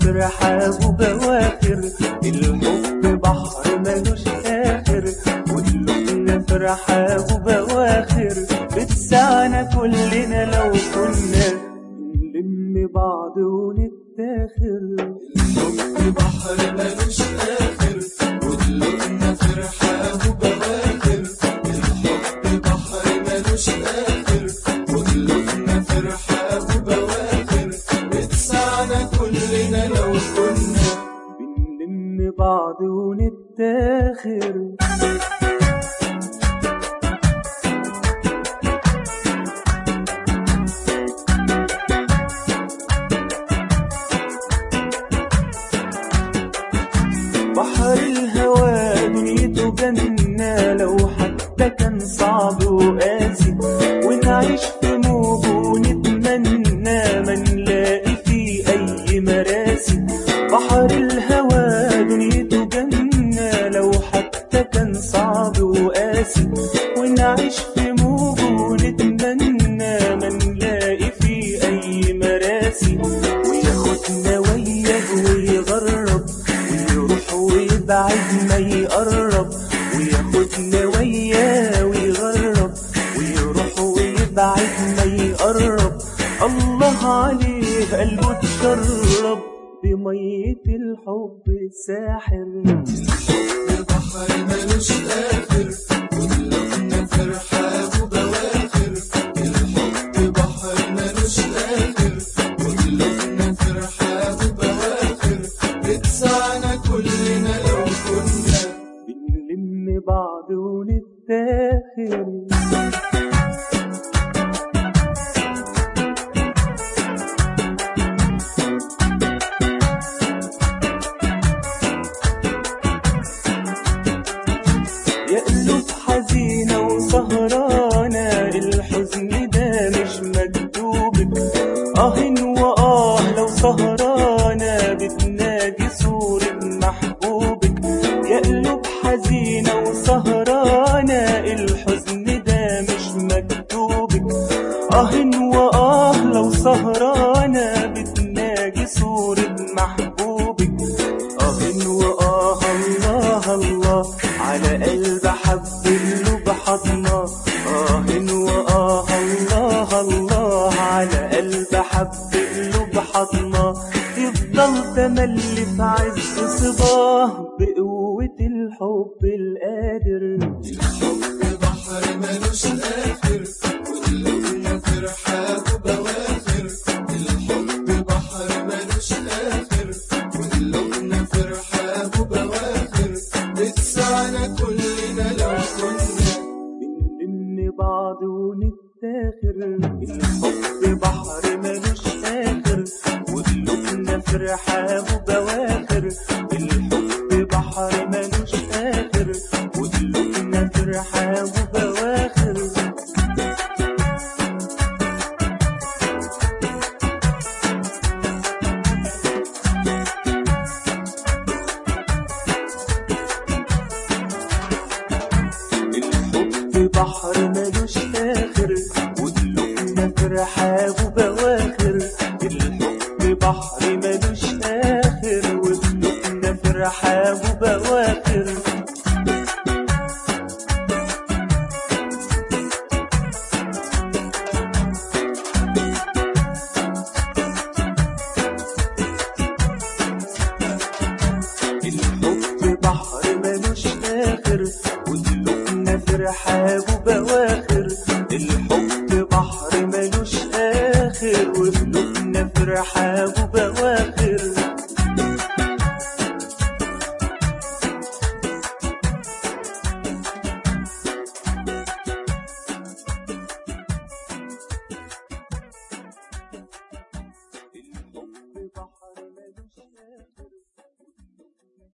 في رحابه بواخر الحب بحر ملوش آخر وقلوبنا في رحابه بواخر بتسعنا كلنا لو كنا نلم بعض ونتاخر الحب بحر ملوش آخر وقلوبنا في رحابه بواخر الحب بحر ملوش آخر وقلوبنا في رحابه بواخر بتسعنا كلنا لو كنا بنلم بعض ونتاخر بحر الهوى دنيته جنة لو حتى كان صعب وقاسي ونعيش في موجه ونتمنى ما نلاقي فيه أي مراسي بحر الهوى دنيته جنة لو حتى كان صعب وقاسي ونعيش في موجه ونتمنى ما نلاقي فيه أي مراسي وياخدنا وياه ويغرب ويروح ويبعد ما يقرب وياخدنا وياه ويغرب ويروح ويبعد ما يقرب الله عليه قلبه اتشرب بمية الحب الساحر البحر ملوش آخر وقلوبنا في رحابه بواخر الحب بحر ملوش آخر وقلوبنا في رحابه بواخر بتسعنا كلنا لو كنا بنلم بعض ونتاخر يا قلوب حزينة وسهرانة الحزن ده مش مكتوبك آه وآه لو سهرانة بتناجي صورة محبوبك يا قلوب حزينة وسهرانة الحزن ده مش مكتوبك آه وآه لو سهرانة بتناجي صورة محبوبك آه وآه الله الله على قلب حب قلوب حضنا آه وآه الله الله على قلب حب قلوب حضنا يفضل تملي في عز صباه بقوة الحب القادر الحب بحر ملوش آخر وقلوبنا في رحابه بواخر الحب بحر ملوش آخر وقلوبنا في رحابه بواخر بتسعنا كلنا لو كنا بنلم بعض ونتاخر الحب بحر ملوش آخر وقلوبنا في رحابه بواخر الحب بحر ملوش آخر وقلوبنا في رحابه بواخر الحب بحر ملوش آخر وقلوبنا في رحابه بواخر الحب بحر ملوش آخر وقلوبنا في رحابه بواخر الحب بحر ملوش آخر وقلوبنا في رحابه